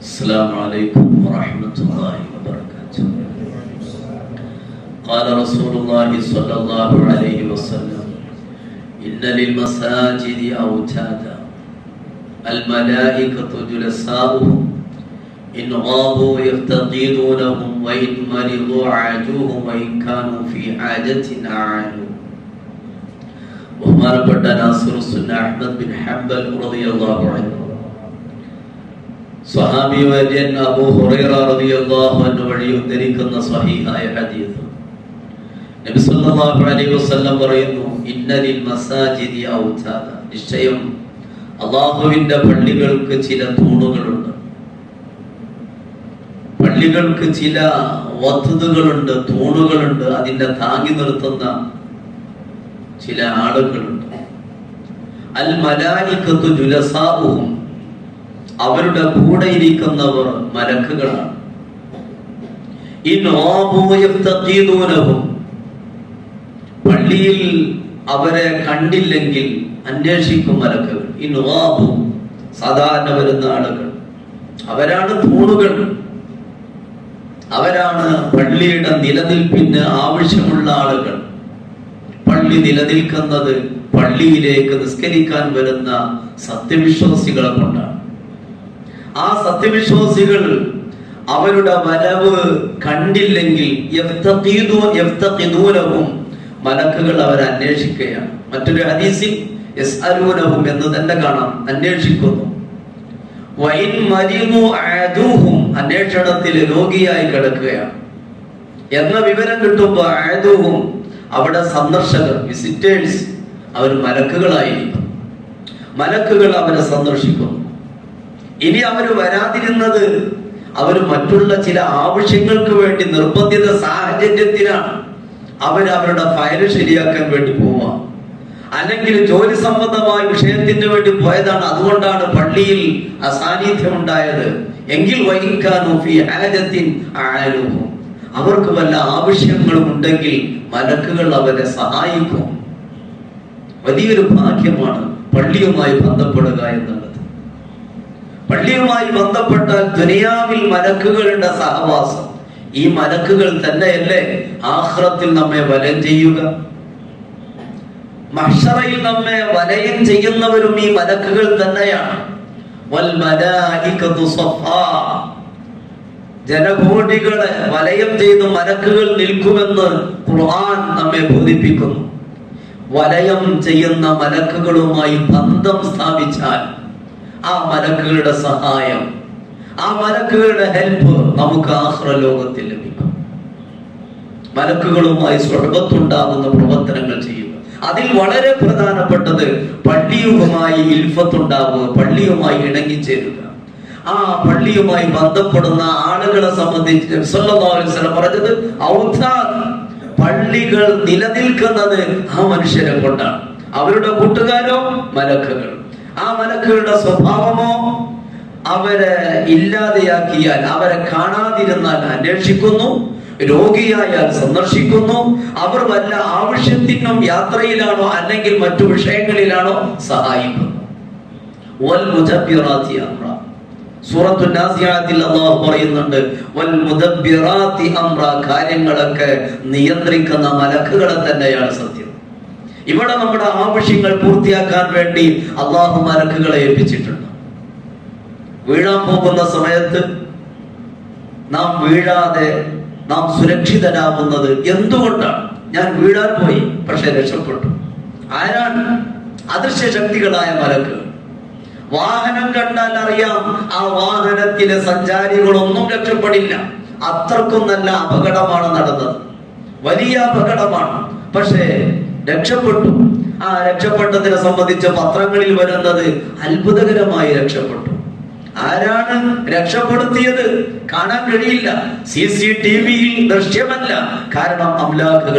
السلام عليكم ورحمة الله وبركاته قال رسول الله صلى الله عليه وسلم إن للمساجد أوتادا الملائكة جلساؤهم إن غابوا يفتقدونهم وإن مرضوا عادوهم وإن كانوا في حاجة أعانوا ബഹുമാനപ്പെട്ട നാസിർ സുന്ന Ahmad bin Hanbal റളിയല്ലാഹു അൻഹു സ്വഹാബി വര്യൻ അബൂ ഹുറൈറ റളിയല്ലാഹു അൻഹു വഴി ഉദ്ധരിക്കുന്ന സ്വഹീഹായ ഹദീസ് നബി സല്ലല്ലാഹു അലൈഹി വസല്ലം പറയുന്നു ഇന്നലിൽ മസാജിദി ഔതാദ നിശ്ചയം അള്ളാഹുവിന്റെ പള്ളികൾക്ക് ചില തൂണുകളുണ്ട് പള്ളികൾക്ക് ചില വധുതകളുണ്ട് തൂണുകളുണ്ട് അതിന്റെ താങ്ങി നിർത്തുന്ന ചില ആളുകളുണ്ട് അൽ മലായിക്കത്തു ജുലസാവുഹും അവരുടെ കൂടെ ഇരിക്കുന്നവർ മലക്കുകളാണ് ഇന്നോബൂയഫ്തഖീദൂനഹും പള്ളിയിൽ അവരെ കണ്ടില്ലെങ്കിൽ അന്വേഷിക്കും മലക്കുകൾ ഇന്നോബു സാധാരണ വരുന്ന ആളുകൾ അവരാണ് തൂണുകൾ അവരാണ് പള്ളിയുടെ നിലനിൽപ്പിന് ആവശ്യമുള്ള ആളുകൾ പള്ളി നിലനിൽക്കുന്നത് പള്ളിയിലേക്ക് നിസ്കരിക്കാൻ വരുന്ന സത്യവിശ്വാസികളെ കൊണ്ടാണ് ആ സത്യവിശ്വാസികൾ അവരുടെ വരവ് കണ്ടില്ലെങ്കിൽ മലക്കുകൾ അവരെ അന്വേഷിക്കുകയാണ് മറ്റൊരു ഹദീസിൽ എസ് അലൂനഹും എന്ന് തന്നെ കാണാം അന്വേഷിക്കുന്നു വൈൻ മരിമു ആദൂഹും അന്വേഷണത്തിൽ രോഗിയായി കിടക്കുകയാണ് എന്ന വിവരം കിട്ടുമ്പോൾ ആദൂഹും അവിടെ സന്ദർശകർ വിസിറ്റേഴ്സ് അവർ മലക്കുകളായിരിക്കും മലക്കുകൾ അവരെ സന്ദർശിക്കുന്നു ഇനി അവർ വരാതിരുന്നത് അവർ മറ്റുള്ള ചില ആവശ്യങ്ങൾക്ക് വേണ്ടി നിർബന്ധിത സാഹചര്യത്തിലാണ് അവർ അവരുടെ ഫയൽ ശരിയാക്കാൻ വേണ്ടി പോവുക അല്ലെങ്കിൽ ജോലി സംബന്ധമായ വിഷയത്തിന് വേണ്ടി പോയതാണ് അതുകൊണ്ടാണ് പള്ളിയിൽ അസാന്നിധ്യം ഉണ്ടായത് എങ്കിൽ അവർക്ക് വല്ല ആവശ്യങ്ങളും ഉണ്ടെങ്കിൽ മലക്കുകൾ അവരെ സഹായിക്കും വലിയൊരു ഭാഗ്യമാണ് പള്ളിയുമായി ബന്ധപ്പെടുക എന്നുള്ളത് പള്ളിയുമായി ബന്ധപ്പെട്ടാൽ ദുനിയാവിൽ മലക്കുകളുടെ സഹവാസം ഈ മലക്കുകൾ തന്നെയല്ലേ ആഹ്റത്തിൽ നമ്മെ വലം ചെയ്യുക മഷറയിൽ നമ്മെ വലയം ചെയ്യുന്നവരും ഈ മലക്കുകൾ തന്നെയാണ് ജനകോടികളെ വലയം ചെയ്ത് മലക്കുകൾ നിൽക്കുമെന്ന് ഖുർആൻ നമ്മെ ബോധിപ്പിക്കുന്നു വലയം ചെയ്യുന്ന മലക്കുകളുമായി ബന്ധം സ്ഥാപിച്ചാൽ ആ മലക്കുകളുടെ സഹായം ആ മലക്കുകളുടെ ഹെൽപ്പ് നമുക്ക് ആഹ്റ ലോകത്തിൽ ലഭിക്കും മലക്കുകളുമായി സ്വർഗത്തുണ്ടാകുന്ന പ്രവർത്തനങ്ങൾ ചെയ്യുക അതിൽ വളരെ പ്രധാനപ്പെട്ടത് പള്ളിയുമായി ഇൽഫത്തുണ്ടാവുക പള്ളിയുമായി ഇണങ്ങിച്ചേരുക ആ പള്ളിയുമായി ബന്ധപ്പെടുന്ന ആളുകളെ സംബന്ധിച്ച് പറഞ്ഞത് പള്ളികൾ നിലനിൽക്കുന്നത് ആ മനുഷ്യരെ കൊണ്ടാണ് അവരുടെ കൂട്ടുകാരോ മലക്കുകൾ ആ മലക്കുകളുടെ സ്വഭാവമോ അവരെ ഇല്ലാതെയാക്കിയാൽ അവരെ കാണാതിരുന്നാൽ അന്വേഷിക്കുന്നു രോഗിയായാൽ സന്ദർശിക്കുന്നു അവർ വല്ല ആവശ്യത്തിനും യാത്രയിലാണോ അല്ലെങ്കിൽ മറ്റു വിഷയങ്ങളിലാണോ സഹായിക്കുന്നു സൂറത്തു നാസിയാത്തിൽ അള്ളാഹു പറയുന്നുണ്ട് വൽ മുദബ്ബിറാത്തി അംറ കാര്യങ്ങളൊക്കെ നിയന്ത്രിക്കുന്ന മലക്കുകളെ തന്നെയാണ് സത്യം ഇവിടെ നമ്മുടെ ആവശ്യങ്ങൾ പൂർത്തിയാക്കാൻ വേണ്ടി അള്ളാഹു മലക്കുകളെ ഏൽപ്പിച്ചിട്ടുണ്ട് വീഴാൻ പോകുന്ന സമയത്ത് നാം വീഴാതെ നാം സുരക്ഷിതരാകുന്നത് എന്തുകൊണ്ടാണ് ഞാൻ വീഴാൻ പോയി പക്ഷെ രക്ഷപ്പെട്ടു ആരാണ് അദൃശ്യ ശക്തികളായ മലക്കുകൾ വാഹനം കണ്ടാൽ അറിയാം ആ വാഹനത്തിലെ സഞ്ചാരികളൊന്നും രക്ഷപ്പെടില്ല അത്രക്കും നല്ല അപകടമാണ് നടന്നത് വലിയ അപകടമാണ് പക്ഷേ രക്ഷപ്പെട്ടു ആ രക്ഷപ്പെട്ടതിനെ സംബന്ധിച്ച് പത്രങ്ങളിൽ വരുന്നത് അത്ഭുതകരമായി രക്ഷപ്പെട്ടു ആരാണ് രക്ഷപ്പെടുത്തിയത് കാണാൻ കഴിയില്ല സി സി ടി വിയിൽ ദൃശ്യമല്ല കാരണം അംലാഖുകൾ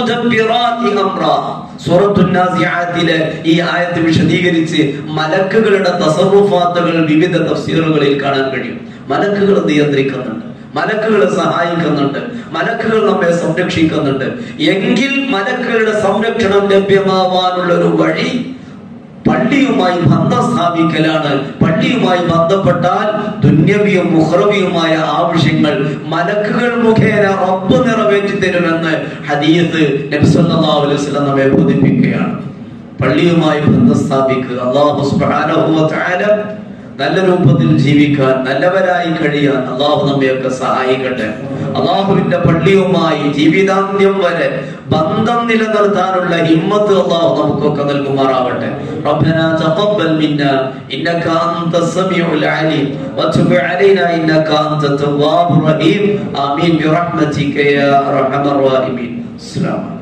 സൂറത്തുന്നാസിയാത്തിലെ ഈ ആയത്ത് വിശദീകരിച്ച് മലക്കുകളുടെ തസറുഫാത്തുകൾ വിവിധ തഫ്സീറുകളിൽ കാണാൻ കഴിയും മലക്കുകൾ നിയന്ത്രിക്കുന്നുണ്ട് മലക്കുകൾ സഹായിക്കുന്നുണ്ട് മലക്കുകൾ നമ്മെ സംരക്ഷിക്കുന്നുണ്ട് എങ്കിൽ മലക്കുകളുടെ സംരക്ഷണം ലഭ്യമാവാനുള്ള ഒരു വഴി പള്ളിയുമായി ബന്ധം സ്ഥാപിക്കലാണ് പള്ളിയുമായി ബന്ധപ്പെട്ടാൽ ദുന്യവിയും മുഹ്റവിയുമായ ആവശ്യങ്ങൾ മലക്കുകൾ മുഖേന റബ്ബ് നിറവേറ്റി തരുമെന്ന് ഹദീസ് നബി സല്ലല്ലാഹു അലൈഹി വസല്ലം നമ്മെ ബോധിപ്പിക്കുകയാണ് പള്ളിയുമായി ബന്ധം സ്ഥാപിക്കുക അള്ളാഹു സുബ്ഹാനഹു വ തആല നല്ല രൂപത്തിൽ ജീവിക്കാൻ നല്ലവരായി കഴിയാൻ അള്ളാഹു നമ്മയൊക്കെ സഹായിക്കട്ടെ അള്ളാഹുവിന്റെ പള്ളിയുമായി ജീവിതാന്ത്യം വരെ ബന്ധം നിലനിർത്താനുള്ള ഹിമ്മത്ത് അള്ളാഹു നമുക്കൊക്കെ നൽകുമാറാവട്ടെ ربنا تقبل منا انك انت السميع العليم وتب علينا انك انت التواب الرحيم امين برحمتك يا ارحم الراحمين السلام عليكم